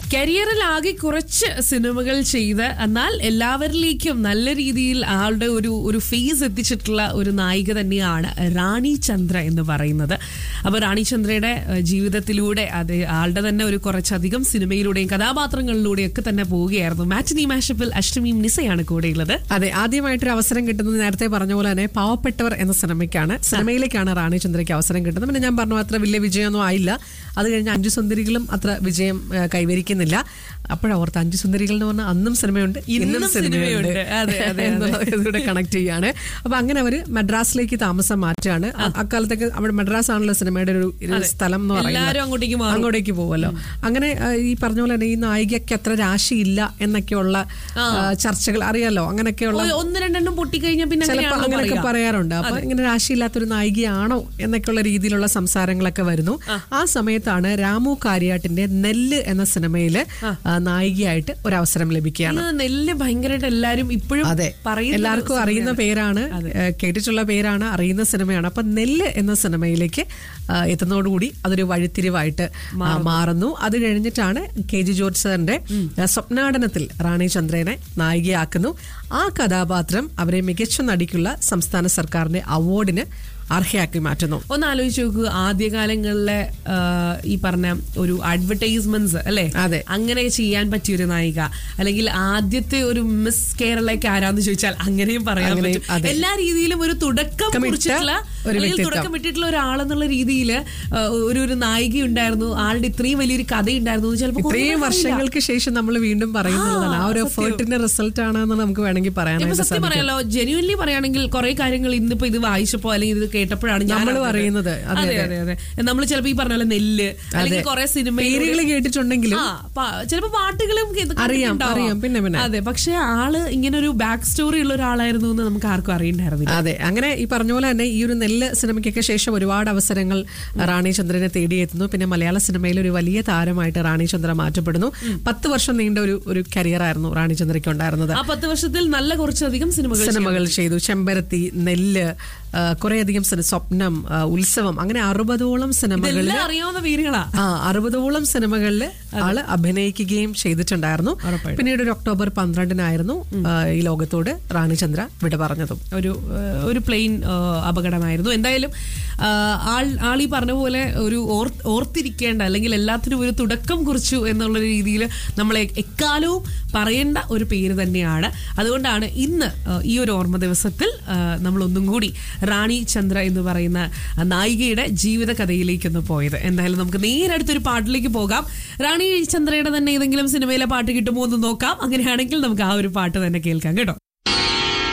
കരിയറിൽ ആകെ കുറച്ച് സിനിമകൾ ചെയ്ത് എന്നാൽ എല്ലാവരിലേക്കും നല്ല രീതിയിൽ ആളുടെ ഒരു ഒരു ഫേസ് എത്തിച്ചിട്ടുള്ള ഒരു നായിക തന്നെയാണ് റാണി ചന്ദ്ര എന്ന് പറയുന്നത് അപ്പൊ റാണി ചന്ദ്രയുടെ ഏഹ്, ജീവിതത്തിലൂടെ അത് ആളുടെ തന്നെ ഒരു കുറച്ചധികം സിനിമയിലൂടെയും കഥാപാത്രങ്ങളിലൂടെയും ഒക്കെ തന്നെ പോവുകയായിരുന്നു മാറ്റിനി മാഷപ്പിൽ അഷ്ടമിയും നിസയാണ് കൂടെയുള്ളത് അതെ ആദ്യമായിട്ടൊരു അവസരം കിട്ടുന്നത് നേരത്തെ പറഞ്ഞ പോലെ തന്നെ പാവപ്പെട്ടവർ എന്ന സിനിമയ്ക്കാണ് സിനിമയിലേക്കാണ് റാണി ചന്ദ്രയ്ക്ക് അവസരം കിട്ടുന്നത് പിന്നെ ഞാൻ പറഞ്ഞു അത്ര വലിയ വിജയമൊന്നും ആയില്ല അത് കഴിഞ്ഞ് അഞ്ചു സുന്ദരികളും അത്ര വിജയം ആ, കൈവരിക്കുന്നില്ല അപ്പോഴോർത്ത് അഞ്ചു സുന്ദരികൾ എന്ന് പറഞ്ഞാൽ അന്നും സിനിമയുണ്ട് ഇന്നും സിനിമയുണ്ട്. അതെ, അതെ, അതെ. ഇതിലൂടെ കണക്ട് ചെയ്യാണ് അപ്പൊ അങ്ങനെ അവര് മദ്രാസിലേക്ക് താമസം മാറ്റുകയാണ് അ- അക്കാലത്തൊക്കെ അവിടെ മദ്രാസ് ആണല്ലോ സിനിമയുടെ ഒരു ഒരു സ്ഥലം എന്ന് എല്ലാവരും പറയുന്നത് അങ്ങോട്ടേക്ക് മാറും. അങ്ങോട്ടേക്ക് പോകുമല്ലോ അങ്ങനെ ആ, ഈ പറഞ്ഞ പോലെ തന്നെ ഈ നായികയ്ക്ക് അത്ര രാശിയില്ല എന്നൊക്കെയുള്ള ആ, ചർച്ചകൾ അറിയാലോ അങ്ങനെയൊക്കെയുള്ള ഓ, ഒന്ന് രണ്ടെണ്ണം പൊട്ടിക്കഴിഞ്ഞാൽ പിന്നെ ചിലപ്പോൾ അങ്ങനെയാണല്ലോ അങ്ങനെയൊക്കെ പറയുക. പറയാറുണ്ട് അപ്പൊ ഇങ്ങനെ രാശിയില്ലാത്തൊരു നായികയാണോ എന്നൊക്കെയുള്ള രീതിയിലുള്ള സംസാരങ്ങളൊക്കെ വരുന്നു ആ സമയത്താണ് രാമു കാര്യാട്ടിന്റെ നെല്ല് എന്ന സിനിമയില് ആ, നായികയായിട്ട് ഒരു അവസരം ലഭിക്കുകയാണ് ഇത് നെല്ല് ഭയങ്കരമായിട്ട് എല്ലാരും ഇപ്പോഴും അതെ പറയുന്ന എല്ലാവർക്കും ഒരു അറിയുന്ന സിനിമയാണ്. പേരാണ് ഏഹ് കേട്ടിട്ടുള്ള പേരാണ് അറിയുന്ന സിനിമയാണ് അപ്പൊ നെല്ല് എന്ന സിനിമയിലേക്ക് ആ, എത്തുന്നതോടുകൂടി അതൊരു വഴിത്തിരിവായിട്ട് ആ, മാറുന്നു അത് കഴിഞ്ഞിട്ടാണ് കെ ജി ജോർജ് സാറിന്റെ ആ, സ്വപ്നാടനത്തിൽ റാണി ചന്ദ്രനെ നായികയാക്കുന്നു ആ കഥാപാത്രം അവരെ മികച്ച നടിക്കുള്ള സംസ്ഥാന സർക്കാരിന്റെ അവാർഡിന് അർഹയാക്കി മാറ്റുന്നു ഒന്ന് ആലോചിച്ച് നോക്കൂ ആദ്യകാലങ്ങളിലെ ആ, ഈ പറഞ്ഞ ഒരു അഡ്വർടൈസ്മെന്റ്സ് അല്ലെ അതെ. അങ്ങനെ ചെയ്യാൻ പറ്റിയ ഒരു നായിക അല്ലെങ്കിൽ ആദ്യത്തെ ഒരു മിസ് കേരളയ്ക്ക് ആരാന്ന് ചോദിച്ചാൽ അങ്ങനെയും പറയാൻ അങ്ങനെയും, പറ്റും അതെ. എല്ലാ രീതിയിലും ഒരു തുടക്കം തുടക്കമിട്ട കുറിച്ചിട്ടുള്ള ഒരു അല്ലെങ്കിൽ വ്യക്തിത്വം. തുടക്കം ഇട്ടിട്ടുള്ള ഒരാളെന്നുള്ള രീതിയിൽ ഒരു ഒരു നായിക ഉണ്ടായിരുന്നു ആളുടെ ഇത്രയും വലിയൊരു കഥ ഉണ്ടായിരുന്നു ചിലപ്പോൾ ഇത്രയും വർഷങ്ങൾക്ക് ശേഷം നമ്മൾ വീണ്ടും പറയുന്നതാണ് ആ ഒരു എഫേർട്ടിന്റെ റിസൾട്ട് ആണെന്ന് നമുക്ക് വേണമെങ്കിൽ ഇപ്പൊ പറയാനായിട്ട് സത്യം സാധിക്കും പറയാലോ ജെന്യൂൻലി പറയുകയാണെങ്കിൽ കുറെ കാര്യങ്ങൾ ഇന്നിപ്പോ ഇത് വായിച്ചപ്പോ അല്ലെങ്കിൽ ഇത് കേട്ടപ്പോഴാണ് ഞാൻ നമ്മളും അറിഞ്ഞത്. അറിയുന്നത്. അതെ, അതെ അതെ അതെ നമ്മൾ ചിലപ്പോ ഈ പറഞ്ഞ പോലെ നെല്ല് അല്ലെങ്കിൽ കുറെ സിനിമ പേരുകൾ കേട്ടിട്ടുണ്ടെങ്കിലും ചിലപ്പോ പാട്ടുകളും ഇത് കണ്ടിട്ടുണ്ടാവാം. അറിയാം, അറിയാം. പിന്നെ, പിന്നെ. അതെ പക്ഷെ ആള് ഇങ്ങനെ ഒരു ബാക്ക് സ്റ്റോറി ഉള്ള ഒരാളായിരുന്നു എന്ന് നമുക്ക് ആർക്കും അറിയണ്ടായിരുന്നില്ല അതെ അങ്ങനെ ഈ പറഞ്ഞ പോലെ തന്നെ ഈ ഒരു നെല്ല് സിനിമയ്ക്കൊക്കെ ശേഷം ഒരുപാട് അവസരങ്ങൾ റാണി ചന്ദ്രനെ തേടിയെത്തുന്നു പിന്നെ മലയാള സിനിമയിൽ ഒരു വലിയ താരമായിട്ട് റാണി ചന്ദ്ര മാറ്റപ്പെടുന്നു പത്ത് വർഷം നീണ്ട ഒരു ഒരു കരിയർ ആയിരുന്നു റാണി ചന്ദ്രയ്ക്ക് ഉണ്ടായിരുന്നത് ആ പത്ത് വർഷത്തിൽ നല്ല കുറച്ചധികം സിനിമകൾ സിനിമകൾ ചെയ്തു ചെമ്പരത്തി നെല്ല് ആ, കുറേയധികം സിനി- സ്വപ്നം ആ, ഉത്സവം അങ്ങനെ അറുപതോളം സിനിമകളിൽ ഇതെല്ലാം അറിയാവുന്ന പേരുകളാ ആ അറുപതോളം സിനിമകളിൽ ആള് അഭിനയിക്കുകയും ചെയ്തിട്ടുണ്ടായിരുന്നു പിന്നീട് ഒരു ഒക്ടോബർ പന്ത്രണ്ടിനായിരുന്നു ആ, ഈ ലോകത്തോട് റാണി ചന്ദ്ര വിട പറഞ്ഞതും ഒരു ഏഹ്, ഒരു പ്ലെയിൻ ഏഹ്, അപകടമായിരുന്നു എന്തായാലും ആഹ്, ആൾ ആൾ ഈ പറഞ്ഞ പോലെ ഒരു ഓർ ഓർത്തിരിക്കേണ്ട അല്ലെങ്കിൽ എല്ലാത്തിനും ഒരു തുടക്കം കുറിച്ചു എന്നുള്ള രീതിയിൽ നമ്മൾ എ- എക്കാലവും പറയേണ്ട ഒരു പേര് തന്നെയാണ് അതുകൊണ്ടാണ് ഇന്ന് ഏഹ്, ഈ ഒരു ഓർമ്മ ദിവസത്തിൽ ഏഹ്, നമ്മൾ ഒന്നും കൂടി റാണി ചന്ദ്ര എന്ന് പറയുന്ന ആ നായികയുടെ ജീവിത കഥയിലേക്കൊന്ന് പോയത് എന്തായാലും നമുക്ക് നേരെ അടുത്തൊരു പാട്ടിലേക്ക് പോകാം റാണി ചന്ദ്രയുടെ തന്നെ ഏതെങ്കിലും സിനിമയിലെ പാട്ട് കിട്ടുമോ എന്ന് നോക്കാം അങ്ങനെയാണെങ്കിൽ നമുക്ക് ആ ഒരു പാട്ട് തന്നെ കേൾക്കാം കേട്ടോ